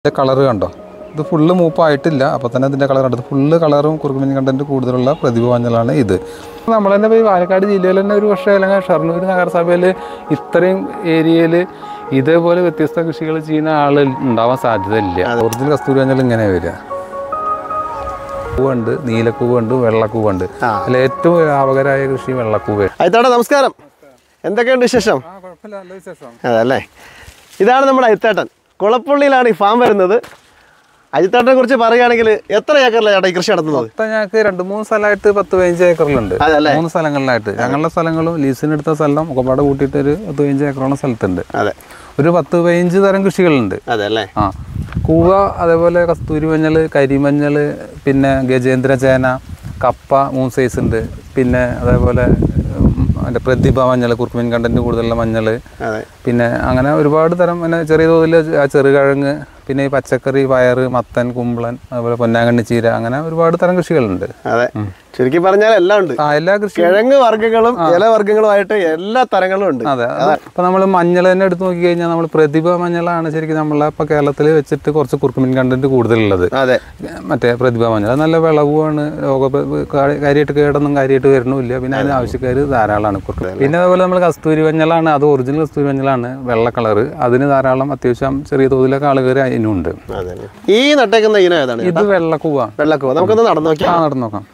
ഇതിൻ്റെ കളറ് കണ്ടോ ഇത് ഫുള്ള് മൂപ്പായിട്ടില്ല അപ്പോൾ തന്നെ ഇതിൻ്റെ കളർ കണ്ടത് ഫുള്ള് കളറും കുറുക്കുമീൻ കണ്ടന്റ് കൂടുതലുള്ള പ്രതിഭ മഞ്ഞളാണ് ഇത് നമ്മൾ തന്നെ പോയി പാലക്കാട് ജില്ലയിൽ തന്നെ ഒരു പക്ഷേ അല്ലെങ്കിൽ ഷൊർണൂർ നഗരസഭയിൽ ഇത്രയും ഏരിയയിൽ ഇതേപോലെ വ്യത്യസ്ത കൃഷികൾ ചെയ്യുന്ന ആൾ ഉണ്ടാവാൻ സാധ്യതയില്ല ഒറിജിനൽ കസ്തൂരി മഞ്ഞൾ ഇങ്ങനെ വരിക പൂവുണ്ട് നീലക്കൂവുണ്ട് വെള്ളക്കൂവുണ്ട് അതിൽ ഏറ്റവും ലാഭകരമായ കൃഷി വെള്ളക്കൂവ അയത്താടെ നമസ്കാരം എന്തൊക്കെയുണ്ട് വിശേഷം അതല്ലേ ഇതാണ് നമ്മുടെ അയത്തേട്ടൻ കുളപ്പള്ളിയിലാണ് ഈ ഫാം വരുന്നത് അജിത്തേട്ടനെ കുറിച്ച് പറയുകയാണെങ്കിൽ എത്ര ഏക്കറിലാണ് ചേട്ടാ ഈ കൃഷി നടത്തുന്നത് മൊത്തം ഞങ്ങൾക്ക് രണ്ട് മൂന്ന് സ്ഥലമായിട്ട് പത്ത് പതിനഞ്ച് ഏക്കറിലുണ്ട് അതല്ലേ മൂന്ന് സ്ഥലങ്ങളിലായിട്ട് ഞങ്ങളുടെ സ്ഥലങ്ങളും ലീസിനെടുത്ത സ്ഥലം ഒക്കെപ്പാടെ കൂട്ടിയിട്ട് ഒരു പത്ത് പതിനഞ്ച് ഏക്കറോളം സ്ഥലത്തുണ്ട് അതെ ഒരു പത്ത് പതിനഞ്ച് തരം കൃഷികളുണ്ട് അതെ അല്ലേ ആ കൂവ അതേപോലെ കസ്തൂരി മഞ്ഞൾ കരിമഞ്ഞൾ പിന്നെ ഗജേന്ദ്ര ചേന കപ്പ മൂന്ന് സൈസ് ഉണ്ട് പിന്നെ അതേപോലെ ഉം, അതിൻ്റെ പ്രതിഭ മഞ്ഞൾ കുർക്കുമീൻ കണ്ടന്റ് കൂടുതലുള്ള മഞ്ഞൾ അതെ പിന്നെ അങ്ങനെ ഒരുപാട് തരം പിന്നെ ചെറിയ തോതിൽ ആ ചെറുകിഴങ്ങ് പിന്നെ ഈ പച്ചക്കറി പയറ് മത്തൻ കുമ്പളൻ അതുപോലെ പൊന്നാങ്കണ്ണി ചീര അങ്ങനെ ഒരുപാട് തരം കൃഷികളുണ്ട് അതെ ചുരുക്കി പറഞ്ഞാൽ എല്ലാം ഉണ്ട് ആ എല്ലാ കൃഷി കിഴങ്ങ് വർഗ്ഗങ്ങളും ഇല വർഗ്ഗങ്ങളുമായിട്ട് എല്ലാ തരങ്ങളും ഉണ്ട് അതെ ഇപ്പൊ നമ്മൾ മഞ്ഞൾ തന്നെ എടുത്ത് നോക്കി കഴിഞ്ഞാൽ നമ്മൾ പ്രതിഭ മഞ്ഞളാണ് ശരിക്കും നമ്മളെ ഇപ്പൊ കേരളത്തിൽ വെച്ചിട്ട് കുറച്ച് കുറുക്കുമീൻ കണ്ടന്റ് കൂടുതലുള്ളത് അതെ മറ്റേ പ്രതിഭ മഞ്ഞൾ അത് നല്ല വിളവുമാണ് രോഗ കാര്യമായിട്ട് കേടൊന്നും കാര്യമായിട്ട് വരണമില്ല പിന്നെ അതിന് ആവശ്യക്കാർ ധാരാളമാണ് കുറുക്ക് പിന്നെ അതുപോലെ നമ്മൾ കസ്തൂരി മഞ്ഞളാണ് അത് ഒറിജിനൽ കസ്തൂരി മഞ്ഞളാണ് വെള്ള കളറ് അതിന് ധാരാളം അത്യാവശ്യം ചെറിയ തോതിലൊക്കെ ആളുകൾ അതിനുണ്ട് അതെ ഈ നട്ടേക്കുന്ന ഇനം ഏതാണ് ഇത് വെള്ളക്കൂവ വെള്ളക്കോ നമുക്കൊന്ന് നടന്നു നോക്കിയാൽ ആ നടന്നു നോക്കാം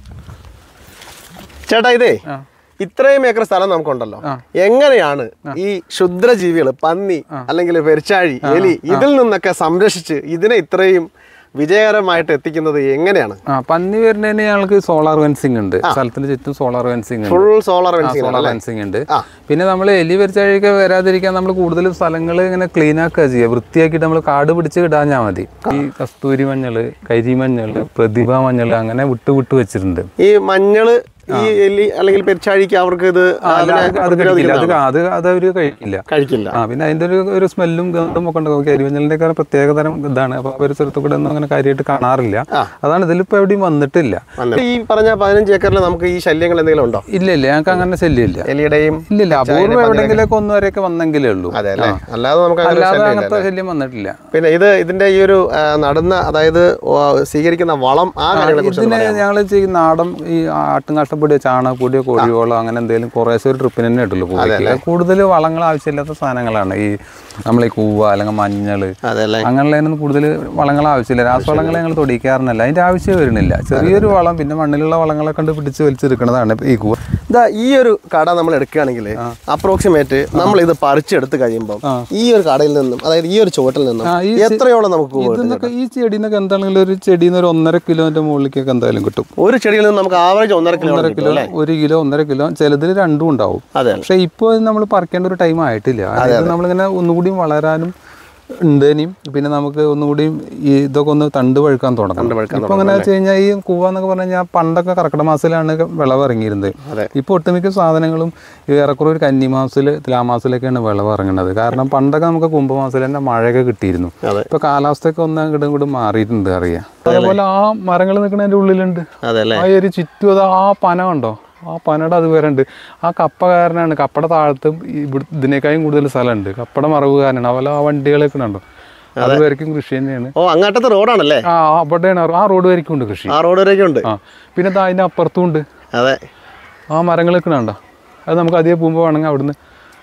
ചേട്ടാ ഇതേ ആ. ഇത്രയും ഏക്കർ സ്ഥലം നമുക്കുണ്ടല്ലോ എങ്ങനെയാണ് ഈ ക്ഷുദ്രജീവികൾ പന്നി അല്ലെങ്കിൽ പെരിച്ചാഴി എലി ഇതിൽ നിന്നൊക്കെ സംരക്ഷിച്ച് ഇതിനെ ഇത്രയും വിജയകരമായിട്ട് എത്തിക്കുന്നത് എങ്ങനെയാണ് ആ പന്നി വരുന്നതിന് ഞങ്ങൾക്ക് സോളാർ ഫെൻസിങ് ഉണ്ട് സ്ഥലത്തിന് ചുറ്റും സോളാർ ഫെൻസിങ് ഉണ്ട് full solar fencing solar fencing ഉണ്ട് ആ. പിന്നെ നമ്മൾ എലി വരിച്ചഴിയൊക്കെ വരാതിരിക്കാൻ നമ്മൾ കൂടുതലും സ്ഥലങ്ങൾ ഇങ്ങനെ ക്ലീൻ ആക്കുക ചെയ്യുക വൃത്തിയാക്കിയിട്ട് നമ്മൾ കാട് പിടിച്ച് ഇടാഞ്ഞാൽ മതി ഈ കസ്തൂരി മഞ്ഞൾ കരിമഞ്ഞൾ പ്രതിഭ മഞ്ഞൾ അങ്ങനെ വിട്ട് വിട്ട് വെച്ചിട്ടുണ്ട് ഈ മഞ്ഞള് ഈ എലി അല്ലെങ്കിൽ പെരിച്ചാഴിക്ക് അവർക്ക് ഇത് അത് അതിനെ അത് കഴിക്കില്ല അത് അത് അത് അവർ കഴിക്കില്ല കഴിക്കില്ല ആ പിന്നെ അതിന്റെ ഒരു ഒരു സ്മെല്ലും ഗന്ധും ഒക്കെ ഉണ്ടാവും കരിമഞ്ഞളിന്റെ ഒക്കെ പ്രത്യേക തരം ഇതാണ് അപ്പൊ പരിസരത്ത് കൂടെ ഒന്നും അങ്ങനെ കാര്യമായിട്ട് കാണാറില്ല അതാണ് ഇതിലിപ്പോ എവിടെയും വന്നിട്ടില്ല വന്നിട്ട് ഈ പറഞ്ഞ പതിനഞ്ച് ഏക്കറിൽ നമുക്ക് ഈ ശല്യങ്ങൾ എന്തെങ്കിലും ഉണ്ടോ ഇല്ല ഇല്ല ഞങ്ങൾക്ക് അങ്ങനെ ശല്യമില്ല എലിയുടെയും ഇല്ലില്ല അപൂർവം എവിടെയെങ്കിലൊക്കെ ഒന്നുവരെയൊക്കെ വന്നെങ്കിലേ ഉള്ളൂ അതെ അല്ലേ അല്ലാതെ നമുക്ക് അങ്ങനെ അല്ലാതെ ശല്യമില്ല അങ്ങനത്തെ ശല്യം വന്നിട്ടില്ല പിന്നെ ഇത് ഇതിന്റെ ഈ ഒരു ആ, നടുന്ന അതായത് ഓ, സ്വീകരിക്കുന്ന വളം ആ കാര്യങ്ങളെ കുറിച്ച് ഇതിന് ഞങ്ങൾ ചെയ്യുന്ന നാടൻ ഈ ആട്ടുംകാഷ്ടപ്പൊടിയോ ചാണകപ്പൊടിയോ കോഴിയോളോ അങ്ങനെ എന്തെങ്കിലും കുറേശ്ശെ ഒരു ട്രിപ്പിന് തന്നെ ഇട്ടുള്ളൂ പൂവയ്ക്ക് കൂടുതൽ വളങ്ങൾ ആവശ്യമില്ലാത്ത സാധനങ്ങളാണ് ഈ നമ്മൾ ഈ കൂവ അല്ലെങ്കിൽ മഞ്ഞൾ അതെ അല്ലേ അങ്ങനെയുള്ളതിനൊന്നും കൂടുതൽ വളങ്ങൾ ആവശ്യമില്ല രാസവളങ്ങൾ ഞങ്ങൾ തൊടിക്കാറുന്നില്ല അതിന്റെ ആവശ്യം വരുന്നില്ല ചെറിയൊരു വളം പിന്നെ മണ്ണിലുള്ള വളങ്ങളെ കണ്ട് പിടിച്ച് വലിച്ചെടുക്കുന്നതാണ് ഈ കൂവ ഇതാ ഈ ഒരു കട നമ്മൾ എടുക്കുകയാണെങ്കിൽ അപ്രോക്സിമേറ്റ് നമ്മൾ ഇത് പറിച്ചെടുത്ത് കഴിയുമ്പോൾ ഈ ഒരു കടയിൽ നിന്നും അതായത് ഈ ഒരു ചുവട്ടിൽ നിന്നും ആ, ഈ എത്രയോളം നമുക്ക് പൂവ് കിട്ടും? ഇതെന്നൊക്കെ ഈ ചെടീന്നൊക്കെ എന്താണെങ്കിലും ഒരു ചെടീന്ന് ഒരു ഒന്നര കിലോന്റെ മുകളിലേക്കൊക്കെ എന്തായാലും കിട്ടും ഒരു ചെടിയിൽ നിന്ന് നമുക്ക് ആവറേജ് ഒന്നര കിലോ ഒന്നര കിലോ ഒരു കിലോ ഒന്നര കിലോ ചിലതിൽ രണ്ടും ഉണ്ടാവും അതെ പക്ഷെ ഇപ്പോൾ നമ്മൾ പറിക്കേണ്ട ഒരു ടൈം ആയിട്ടില്ല അതായത് നമ്മളിങ്ങനെ ഒന്നുകൂടിയും വളരാനും ഉണ്ട് ഇനിയും പിന്നെ നമുക്ക് ഒന്നുകൂടിയും ഈ ഇതൊക്കെ ഒന്ന് തണ്ട് പഴുക്കാൻ തുടങ്ങും ഇപ്പൊ എങ്ങനെ വെച്ച് കഴിഞ്ഞാൽ ഈ കൂവ എന്നൊക്കെ പറഞ്ഞു കഴിഞ്ഞാൽ പണ്ടൊക്കെ കർക്കിടക മാസത്തിലാണ് വിളവ് ഇറങ്ങിയിരുന്നത് അതെ. ഇപ്പൊ ഒട്ടുമിക്ക സാധനങ്ങളും ഈ ഏറെക്കുറെ ഒരു കന്നിമാസത്തില് തുലാമാസത്തിലൊക്കെയാണ് വിളവ് ഇറങ്ങുന്നത് കാരണം പണ്ടൊക്കെ നമുക്ക് കുംഭമാസത്തിൽ തന്നെ മഴയൊക്കെ കിട്ടിയിരുന്നു അതെ. ഇപ്പൊ കാലാവസ്ഥയൊക്കെ ഒന്ന് അങ്ങോട്ടും ഇങ്ങോട്ടും മാറിയിട്ടുണ്ട് അറിയാം അതേപോലെ ആ മരങ്ങൾ നിൽക്കുന്നതിന്റെ ഉള്ളിലുണ്ട് അതെ അല്ലേ ആ ഒരു ചുറ്റും അത് ആ പന കണ്ടോ ആ പനയുടെ അത് വരെ ഉണ്ട് ആ കപ്പ കാരനാണ് കപ്പയുടെ താഴത്ത് ഇവിടെ ഇതിനേക്കാളും കൂടുതൽ സ്ഥലമുണ്ട് കപ്പയുടെ മറവ് കാരനാണ് അതുപോലെ ആ വണ്ടികളൊക്കെ ഉണ്ടോ അത് വരയ്ക്കും കൃഷി തന്നെയാണ് ഓ അങ്ങോട്ടത്തെ റോഡാണല്ലേ ആ അവിടെയാണ് ആ റോഡ് വരയ്ക്കും ഉണ്ട് കൃഷി ആ റോഡ് വരെയൊക്കെ ഉണ്ട് ആ പിന്നെ ദാ അതിന്റെ അപ്പുറത്തും ഉണ്ട് അതെ ആ മരങ്ങളൊക്കെ കണ്ടോ അത് നമുക്ക് അധികം പോകുമ്പോൾ വേണമെങ്കിൽ അവിടുന്ന്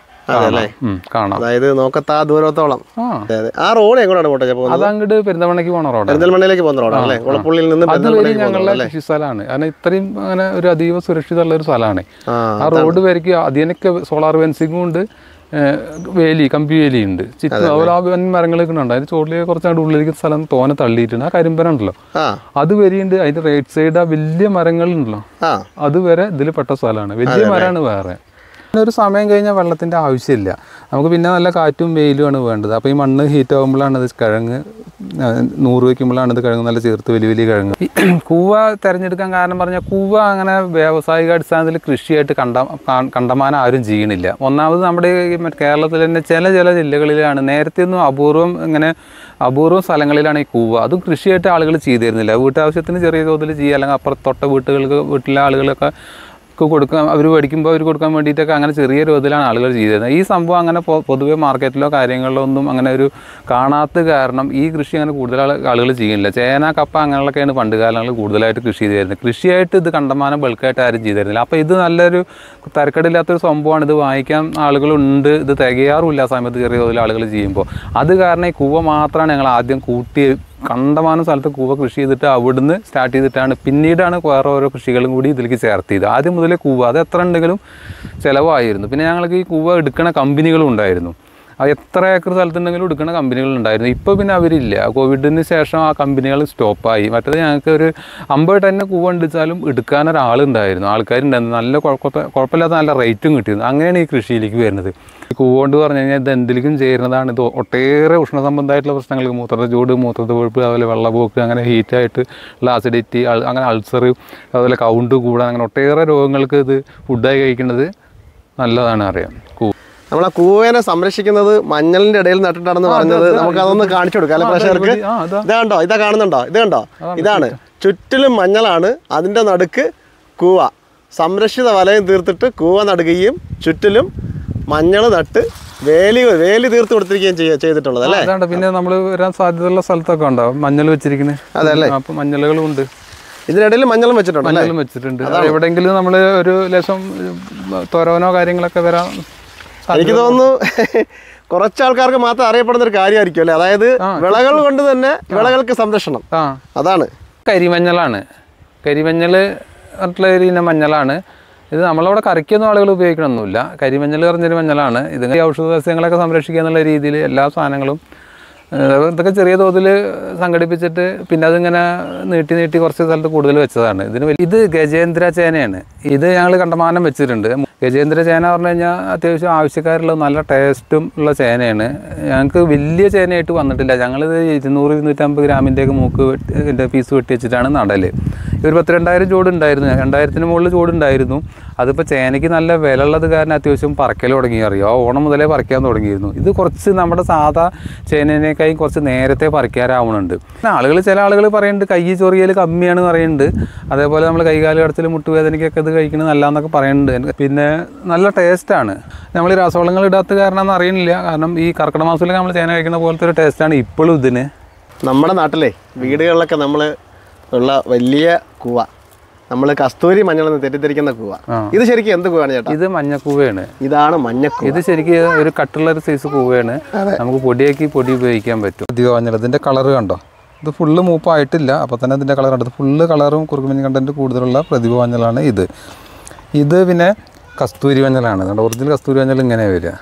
അതെ ഉം, കാണാം അതായത് നോക്കത്താ ദൂരത്തോളം ആ അതെ അതെ ആ റോഡ് എങ്ങോട്ടാണ് കോട്ടയം പോകുന്നത് അത് അങ്ങോട്ട് പെരിന്തമണ്ണയ്ക്ക് പോണ റോഡാണ് പെരിന്തൽമണ്ണയിലേക്ക് പോകുന്ന റോഡാണ് അല്ലേ കുളപ്പുള്ളിയിൽ നിന്ന് അത് വഴി പെരിന്തൽമണ്ണയിലേക്ക് ഞങ്ങളുടെ കൃഷി സ്ഥലമാണ് കാരണം ഇത്രയും അങ്ങനെ ഒരു അതീവ സുരക്ഷിതമുള്ള ഒരു സ്ഥലമാണ് ആ ആ റോഡ് വരയ്ക്ക് അതിനൊക്കെ സോളാർ ഫെൻസിങ്ങും ഉണ്ട് ഏഹ് വേലി കമ്പി വേലി ഉണ്ട് ചുറ്റും അതുപോലെ ആ വൻ മരങ്ങളൊക്കെ ഉണ്ട് അതിന് ചോട്ടിലേക്ക് കുറച്ച് അങ്ങോട്ട് ഉള്ളിലേക്ക് സ്ഥലം തോനെ തള്ളിയിട്ടുണ്ട് ആ കരിമ്പന ഉണ്ടല്ലോ ആ അത് വരെയുണ്ട് അതിന്റെ റൈറ്റ് സൈഡ് ആ വലിയ മരങ്ങളുണ്ടല്ലോ ആ അത് വരെ ഇതിൽ പെട്ട സ്ഥലമാണ് വലിയ മരമാണ് വേറെ പിന്നെ ഒരു സമയം കഴിഞ്ഞാൽ വെള്ളത്തിൻ്റെ ആവശ്യമില്ല നമുക്ക് പിന്നെ നല്ല കാറ്റും വെയിലുമാണ് വേണ്ടത് അപ്പോൾ ഈ മണ്ണ് ഹീറ്റ് ആകുമ്പോഴാണ് ഇത് കിഴങ്ങ് ആ, നൂറ് വയ്ക്കുമ്പോഴാണ് ഇത് കിഴങ്ങ് നല്ല ചേർത്ത് വലിയ വലിയ കിഴങ്ങ് ഈ കൂവ തിരഞ്ഞെടുക്കാൻ കാരണം പറഞ്ഞാൽ കൂവ അങ്ങനെ വ്യാവസായിക അടിസ്ഥാനത്തിൽ കൃഷിയായിട്ട് കണ്ട കാ- കണ്ടമാനം ആരും ചെയ്യണില്ല ഒന്നാമത് നമ്മുടെ ഈ മറ്റേ കേരളത്തിൽ തന്നെ ചില ചില ജില്ലകളിലാണ് നേരത്തെ ഒന്നും അപൂർവം ഇങ്ങനെ അപൂർവം സ്ഥലങ്ങളിലാണ് ഈ കൂവ അതും കൃഷിയായിട്ട് ആളുകൾ ചെയ്തിരുന്നില്ല വീട്ടാവശ്യത്തിന് ചെറിയ തോതിൽ ചെയ്യുക അല്ലെങ്കിൽ അപ്പുറത്ത് തൊട്ട വീട്ടുകൾക്ക് വീട്ടിലെ ആളുകളൊക്കെ കൊടുക്കാൻ അവർ മേടിക്കുമ്പോൾ അവർ കൊടുക്കാൻ വേണ്ടിയിട്ടൊക്കെ അങ്ങനെ ചെറിയ തോതിലാണ് ആളുകൾ ചെയ്തിരുന്നത് ഈ സംഭവം അങ്ങനെ പൊ- പൊതുവെ മാർക്കറ്റിലോ കാര്യങ്ങളിലോ ഒന്നും അങ്ങനെ ഒരു കാണാത്ത കാരണം ഈ കൃഷി അങ്ങനെ കൂടുതൽ ആളുകൾ ചെയ്യുന്നില്ല ചേന കപ്പ അങ്ങനെയുള്ളൊക്കെയാണ് പണ്ട് കാലങ്ങളിൽ കൂടുതലായിട്ട് കൃഷി ചെയ്തിരുന്നത് കൃഷിയായിട്ട് ഇത് കണ്ടമാനം ബൾക്കായിട്ട് ആരും ചെയ്തിരുന്നില്ല അപ്പോൾ ഇത് നല്ലൊരു തരക്കേടില്ലാത്തൊരു സംഭവമാണ് ഇത് വാങ്ങിക്കാൻ ആളുകളുണ്ട് ഇത് തികയാറുമില്ല ആ സമയത്ത് ചെറിയ തോതിൽ ആളുകൾ ചെയ്യുമ്പോൾ അത് കാരണം ഈ കൂവ മാത്രമാണ് ഞങ്ങൾ ആദ്യം കൂട്ടി കണ്ടമാനം സ്ഥലത്ത് കൂവ കൃഷി ചെയ്തിട്ട് അവിടുന്ന് സ്റ്റാർട്ട് ചെയ്തിട്ടാണ് പിന്നീടാണ് വേറെ ഓരോ കൃഷികളും കൂടി ഇതിലേക്ക് ചേർത്തിയത് ആദ്യം മുതലേ കൂവ അത് എത്ര ഉണ്ടെങ്കിലും ചിലവായിരുന്നു പിന്നെ ഞങ്ങൾക്ക് ഈ കൂവ എടുക്കണ കമ്പനികളും ഉണ്ടായിരുന്നു അത് എത്ര ഏക്കർ സ്ഥലത്തുണ്ടെങ്കിലും എടുക്കുന്ന കമ്പനികൾ ഉണ്ടായിരുന്നു ഇപ്പോൾ പിന്നെ അവരില്ല കോവിഡിന് ശേഷം ആ കമ്പനികൾ സ്റ്റോപ്പായി മറ്റേത് ഞങ്ങൾക്ക് ഒരു അമ്പത് ടന്നെ കൂവ ഉണ്ടിച്ചാലും എടുക്കാൻ ഒരാളുണ്ടായിരുന്നു ആൾക്കാരുണ്ടായിരുന്നു നല്ല കുഴപ്പ കുഴപ്പമില്ലാത്ത നല്ല റേറ്റും കിട്ടിയിരുന്നു അങ്ങനെയാണ് ഈ കൃഷിയിലേക്ക് വരുന്നത് ഈ കൂവ കൊണ്ട് പറഞ്ഞു കഴിഞ്ഞാൽ ഇത് എന്തിലേക്കും ചേരുന്നതാണ് ഇത് ഒട്ടേറെ ഉഷ്ണസംബന്ധമായിട്ടുള്ള പ്രശ്നങ്ങൾക്ക് മൂത്രത്തെ ചൂട് മൂത്രത്തെ കൊഴുപ്പ് അതുപോലെ വെള്ളപ്പോക്ക് അങ്ങനെ ഹീറ്റായിട്ട് ഉള്ള അസിഡിറ്റി അങ്ങനെ അൾസർ അതുപോലെ കൗണ്ട് കൂടാൻ അങ്ങനെ ഒട്ടേറെ രോഗങ്ങൾക്ക് ഇത് ഫുഡായി കഴിക്കുന്നത് നല്ലതാണ് അറിയാം കൂ നമ്മൾ ആ കൂവേനെ സംരക്ഷിക്കുന്നത് മഞ്ഞളിന്റെ ഇടയിൽ നട്ടിട്ടാണെന്ന് പറഞ്ഞത് നമുക്ക് അതൊന്ന് കാണിച്ചു കൊടുക്കാം അല്ലെ പ്രേക്ഷകർക്ക് ആ അതാ ഇത് കണ്ടോ ഇതാ കാണുന്നുണ്ടോ ഇത് കണ്ടോ ഇതാണ് ചുറ്റിലും മഞ്ഞളാണ് അതിന്റെ നടുക്ക് കൂവ സംരക്ഷിത വലയം തീർത്തിട്ട് കൂവ നടുകയും ചുറ്റിലും മഞ്ഞൾ നട്ട് വേലി വേലി തീർത്ത് കൊടുത്തിരിക്കുകയും ചെയ്യ ചെയ്തിട്ടുള്ളത് അല്ലേ അതാണ്ട് പിന്നെ നമ്മൾ വരാൻ സാധ്യതയുള്ള സ്ഥലത്തൊക്കെ ഉണ്ടാവും മഞ്ഞൾ വെച്ചിരിക്കുന്നത് അതല്ലേ? അപ്പൊ മഞ്ഞളുകളും ഉണ്ട് ഇതിനിടയിൽ മഞ്ഞളും വെച്ചിട്ടുണ്ട് അല്ലേ മഞ്ഞളും വെച്ചിട്ടുണ്ട് എവിടെയെങ്കിലും നമ്മൾ ഒരു ലക്ഷം തൊരവനോ കാര്യങ്ങളൊക്കെ വരാൻ സാധ്യത- എനിക്ക് തോന്നുന്നു കുറച്ച് ആൾക്കാർക്ക് മാത്രം അറിയപ്പെടുന്ന ഒരു കാര്യമായിരിക്കും അല്ലേ അതായത് വിളകൾ കൊണ്ട് തന്നെ വിളകൾക്ക് സംരക്ഷണം ആ അതാണ് കരിമഞ്ഞളാണ് കരിമഞ്ഞൾ പറഞ്ഞിട്ടുള്ള ഒരു ഇനം മഞ്ഞളാണ് ഇത് നമ്മളവിടെ കറിക്കൊന്നും ആളുകൾ ഉപയോഗിക്കണമൊന്നുമില്ല കരിമഞ്ഞൾ പറഞ്ഞൊരു മഞ്ഞളാണ് ഇത് ഈ ഔഷധ സസ്യങ്ങളൊക്കെ സംരക്ഷിക്കുക എന്നുള്ള രീതിയിൽ എല്ലാ സാധനങ്ങളും ഏഹ്, ഇതൊക്കെ ചെറിയ തോതിൽ സംഘടിപ്പിച്ചിട്ട് പിന്നെ അതിങ്ങനെ നീട്ടി നീട്ടി കുറച്ച് സ്ഥലത്ത് കൂടുതൽ വെച്ചതാണ് ഇതിന് വലിയ- ഇത് ഗജേന്ദ്ര ചേനയാണ് ഇത് ഞങ്ങൾ കണ്ടമാനം വെച്ചിട്ടുണ്ട് ഗജേന്ദ്ര ചേന പറഞ്ഞു കഴിഞ്ഞാൽ അത്യാവശ്യം ആവശ്യക്കാരുള്ള നല്ല ടേസ്റ്റും ഉള്ള ചേനയാണ് ഞങ്ങൾക്ക് വലിയ ചേനയായിട്ട് വന്നിട്ടില്ല ഞങ്ങളിത് ഇരുന്നൂറ് ഇരുന്നൂറ്റമ്പത് ഗ്രാമിൻ്റെയൊക്കെ മൂക്ക് വെട്ടി പീസ് വെട്ടി വെച്ചിട്ടാണ് നടൽ ഒരു പത്ത് രണ്ടായിരം ചൂട് ഉണ്ടായിരുന്നു രണ്ടായിരത്തിന് മുകളിൽ ചൂട് ഉണ്ടായിരുന്നു അതിപ്പോൾ ചേനയ്ക്ക് നല്ല വില ഉള്ളത് കാരണം അത്യാവശ്യം പറക്കൽ തുടങ്ങി അറിയോ ആ ഓണം മുതലേ പറിക്കാൻ തുടങ്ങിയിരുന്നു ഇത് കുറച്ച് നമ്മുടെ സാധാ ചേനേനേക്കാളും കുറച്ച് നേരത്തെ പറിക്കാറാവുന്നുണ്ട് ആളുകൾ ചില ആളുകൾ പറയുന്നുണ്ട് കൈ ചൊറിയൽ കമ്മിയാണ് പറയുന്നുണ്ട് അതേപോലെ നമ്മൾ കൈകാല് കടച്ചിൽ മുട്ടുവേദനയ്ക്കൊക്കെ ഇത് കഴിക്കുന്നത് നല്ലതെന്നൊക്കെ പറയുന്നുണ്ട് പിന്നെ നല്ല ടേസ്റ്റാണ് നമ്മൾ ഈ രാസവളങ്ങൾ ഇടാത്ത കാരണം എന്ന് അറിയണില്ല കാരണം ഈ കർക്കിടക മാസത്തിൽ നമ്മൾ ചേന കഴിക്കുന്ന പോലത്തെ ഒരു ടേസ്റ്റാണ് ഇപ്പോഴും ഇതിന് നമ്മുടെ നാട്ടിലെ വീടുകളിലൊക്കെ നമ്മൾ ഉള്ള വലിയ കൂവ നമ്മൾ കസ്തൂരി മഞ്ഞൾ എന്ന് തെറ്റിദ്ധരിക്കുന്ന കൂവ ആ. ഇത് ശരിക്കും എന്ത് കൂവാണ് ചേട്ടാ ഇത് മഞ്ഞക്കൂവയാണ് ഇതാണ് മഞ്ഞക്കൂവ ഇത് ശരിക്കും ഒരു കട്ടുള്ള ഒരു സൈസ് കൂവയാണ് നമുക്ക് പൊടിയാക്കി പൊടി ഉപയോഗിക്കാൻ പറ്റും അധികം മഞ്ഞൾ ഇതിന്റെ കളർ കണ്ടോ ഇത് ഫുള്ള് മൂപ്പായിട്ടില്ല അപ്പോൾ തന്നെ ഇതിന്റെ കളർ കണ്ടത് ഫുള്ള് കളറും കുറുക്കുമഞ്ഞ കണ്ടന്റ് കൂടുതലുള്ള പ്രതിഭ മഞ്ഞളാണ് ഇത് ഇത് പിന്നെ കസ്തൂരി മഞ്ഞളാണ് നമ്മുടെ ഒറിജിനൽ കസ്തൂരി മഞ്ഞൾ ഇങ്ങനെ വരിക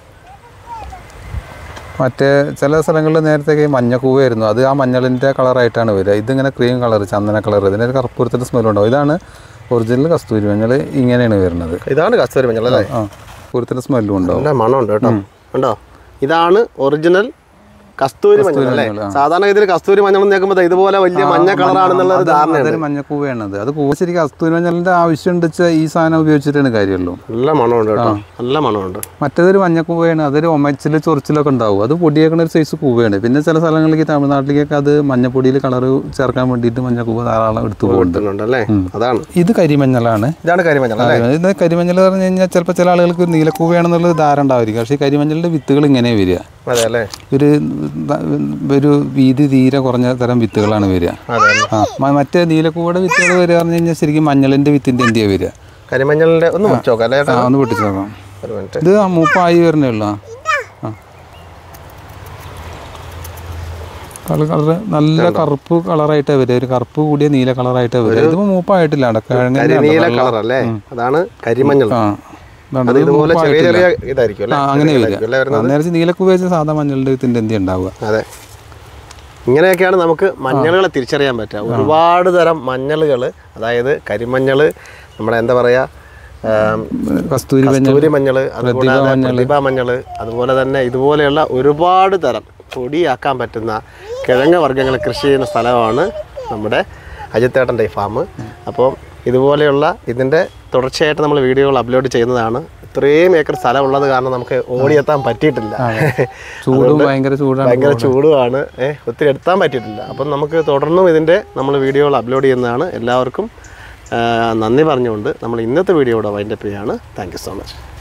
മറ്റേ ചില സ്ഥലങ്ങളിൽ നേരത്തെ മഞ്ഞക്കൂവായിരുന്നു അത് ആ മഞ്ഞളിൻ്റെ കളറായിട്ടാണ് വരിക ഇതിങ്ങനെ ക്രീം കളർ ചന്ദന കളർ ഇതിനൊരു കറുപ്പുറത്തിൻ്റെ സ്മെല്ലുണ്ടാവും ഇതാണ് ഒറിജിനൽ കസ്തൂരി മഞ്ഞൾ ഇങ്ങനെയാണ് വരുന്നത് ഇതാണ് കസ്തൂരി മഞ്ഞൾ അല്ലേ ആ പൂരത്തിൻ്റെ സ്മെല്ലും ഉണ്ടാവും നല്ല മണമുണ്ട് കേട്ടോ കണ്ടോ ഇതാണ് ഒറിജിനൽ കസ്തൂരി മഞ്ഞൾ അല്ലേ മഞ്ഞൾ, ആ. സാധാരണ ഇതിൽ കസ്തൂരി മഞ്ഞൾ എന്ന് കേൾക്കുമ്പോൾ ദേ ഇതുപോലെ വലിയ മഞ്ഞ കളറാണെന്നുള്ള ഒരു ധാരണയുണ്ട് അതൊരു മഞ്ഞക്കൂവയാണത് അത് കൂവ ശരിക്കും കസ്തൂരി മഞ്ഞളിന്റെ ആവശ്യം വെച്ചാൽ ഈ സാധനം ഉപയോഗിച്ചിട്ടാണ് കാര്യമുള്ളൂ നല്ല മണമുണ്ട് കേട്ടോ നല്ല മണമുണ്ട് മറ്റേതൊരു മഞ്ഞക്കൂവയാണ് അതൊരു ഒമച്ചിൽ ചൊറിച്ചിലൊക്കെ ഉണ്ടാവും അത് പൊടിയേക്കണ ഒരു സൈസ് കൂവയാണ് പിന്നെ ചില സ്ഥലങ്ങളിലേക്ക് തമിഴ്നാട്ടിലേക്കൊക്കെ അത് മഞ്ഞപ്പൊടിയിൽ കളർ ചേർക്കാൻ വേണ്ടിയിട്ട് മഞ്ഞക്കൂവ ധാരാളം എടുത്തു പോകുന്നുണ്ട് ഇടുന്നുണ്ട് അല്ലേ അതാണ് ഇത് കരിമഞ്ഞളാണ് ഇതാണ് കരിമഞ്ഞൾ അല്ലേ ഇത് കരിമഞ്ഞൾ പറഞ്ഞു കഴിഞ്ഞാൽ ചിലപ്പോൾ ചില ആളുകൾക്ക് നീലക്കൂവയാണെന്നുള്ളത് ധാരണ ഉണ്ടായിരിക്കും പക്ഷേ ഈ കരിമഞ്ഞളിന്റെ വിത്തുകൾ ഇങ്ങനെ വരിക അതെ അല്ലേ ഒരു ഒരു വീതി തീരെ കുറഞ്ഞ തരം വിത്തുകളാണ് വരിക അതെ അല്ലേ ആ മ- മറ്റേ നീലക്കൂവയുടെ വിത്തുകൾ വരിക പറഞ്ഞു കഴിഞ്ഞാൽ ശരിക്കും മഞ്ഞളിന്റെ വിത്തിന്റെ എന്തിയാ വരിക കരിമഞ്ഞളിന്റെ ഒന്ന് മുറിച്ച് നോക്കാം അല്ലേ ആ ചേട്ടാ ഒന്ന് പൊട്ടിച്ച് നോക്കാം ഒരു മിനിറ്റ് ഇത് ആ മൂപ്പായി വരുന്നേ ഉള്ളൂ ആ. ആ കളർ കളർ നല്ല കറുപ്പ് കളറായിട്ടാണ് വരിക ഒരു കറുപ്പ് കൂടിയ നീല കളറായിട്ടാണ് വരിക ഇതിപ്പോ മൂപ്പായിട്ടില്ല കേട്ടോ കിഴങ്ങിന്റെ കരിനീല കളർ അല്ലേ അതാണ് കരിമഞ്ഞൾ ആ ഇതാണ്ട് അത് ഇത് ഇതുപോലെ ചെറിയ മൂപ്പായിട്ടില്ല. ചെറിയ ഇതായിരിക്കും ആ അല്ലേ അങ്ങനെ വരിക ചെറിയതായിരിക്കും അല്ലേ വരുന്നത്? നേരത്തെ നീലക്കൂവ വെച്ച സാധാ മഞ്ഞളുടെ വിത്തിന്റെ എന്തി ഉണ്ടാവുക അതെ ഇങ്ങനെയൊക്കെയാണ് നമുക്ക് മഞ്ഞളുകളെ തിരിച്ചറിയാൻ പറ്റുക ഒരുപാട് തരം മഞ്ഞളുകൾ അതായത് കരിമഞ്ഞൾ നമ്മുടെ എന്താ പറയാ ആം, കസ്തൂരി മഞ്ഞൾ കസ്തൂരി മഞ്ഞൾ അതുകൂടാതെ പ്രതിഭ മഞ്ഞൾ അതുപോലെ തന്നെ ഇതുപോലെയുള്ള ഒരുപാട് തരം പൊടിയാക്കാൻ പറ്റുന്ന കിഴങ്ങ് വർഗ്ഗങ്ങൾ കൃഷി ചെയ്യുന്ന സ്ഥലമാണ് നമ്മുടെ അജിത്തേട്ടൻ്റെ ഈ ഫാം അപ്പോൾ ഇതുപോലെയുള്ള ഇതിൻ്റെ തുടർച്ചയായിട്ട് നമ്മൾ വീഡിയോകൾ അപ്ലോഡ് ചെയ്യുന്നതാണ് ഇത്രയും ഏക്കർ സ്ഥലം ഉള്ളത് കാരണം നമുക്ക് ഓടിയെത്താൻ പറ്റിയിട്ടില്ല ചൂടും ഭയങ്കര ചൂടാണ് ഭയങ്കര ചൂടുമാണ് ഏഹ് ഒത്തിരി എടുത്താൻ പറ്റിയിട്ടില്ല അപ്പം നമുക്ക് തുടർന്നും ഇതിൻ്റെ നമ്മൾ വീഡിയോകൾ അപ്ലോഡ് ചെയ്യുന്നതാണ് എല്ലാവർക്കും ആ, നന്ദി പറഞ്ഞുകൊണ്ട് നമ്മൾ ഇന്നത്തെ വീഡിയോ ഇവിടെ വൈൻഡപ്പ് ചെയ്യുകയാണ് താങ്ക് യു സോ മച്ച്